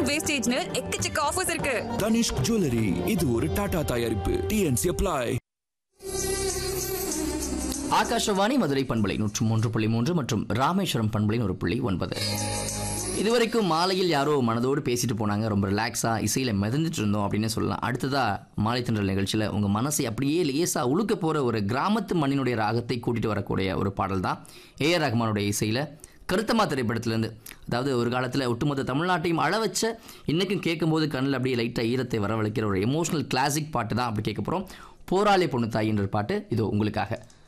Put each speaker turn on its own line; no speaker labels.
வேஸ்டேஜ்னு எக்கச்சக்க ஆஃபர்ஸ் இருக்கு
தனிஷ்க் ஜுவல்லரி இது ஒரு டாடா தயாரிப்பு டிஎன்சி அப்ளை
ஆகாஷவாணி மதுரை பண்பலை நூற்று மூன்று புள்ளி மூன்று மற்றும் ராமேஸ்வரம் பண்பலை ஒரு புள்ளி ஒன்பது இதுவரைக்கும் மாலையில் யாரோ மனதோடு பேசிட்டு போனாங்க ரொம்ப ரிலாக்ஸாக இசையில் மிதந்துட்டு இருந்தோம் அப்படின்னு சொல்லலாம் அடுத்ததாக மாலை தென்றல் நிகழ்ச்சியில் உங்கள் மனசை அப்படியே லேசாக உழுக்க போகிற ஒரு கிராமத்து மண்ணினுடைய ராகத்தை கூட்டிகிட்டு வரக்கூடிய ஒரு பாடல் தான் ஏஆர் ரஹ்மானுடைய இசையில் கருத்தமா திரைப்படத்திலேருந்து அதாவது ஒரு காலத்தில் ஒட்டுமொத்த தமிழ்நாட்டையும் அழ வச்ச இன்றைக்கும் கேட்கும்போது கண்ணில் அப்படியே லைட்டாக ஈரத்தை வரவழைக்கிற ஒரு எமோஷனல் கிளாசிக் பாட்டு தான் அப்படி கேட்க போகிறோம் போராளி பொண்ணு தாய் என்ற பாட்டு இதோ உங்களுக்காக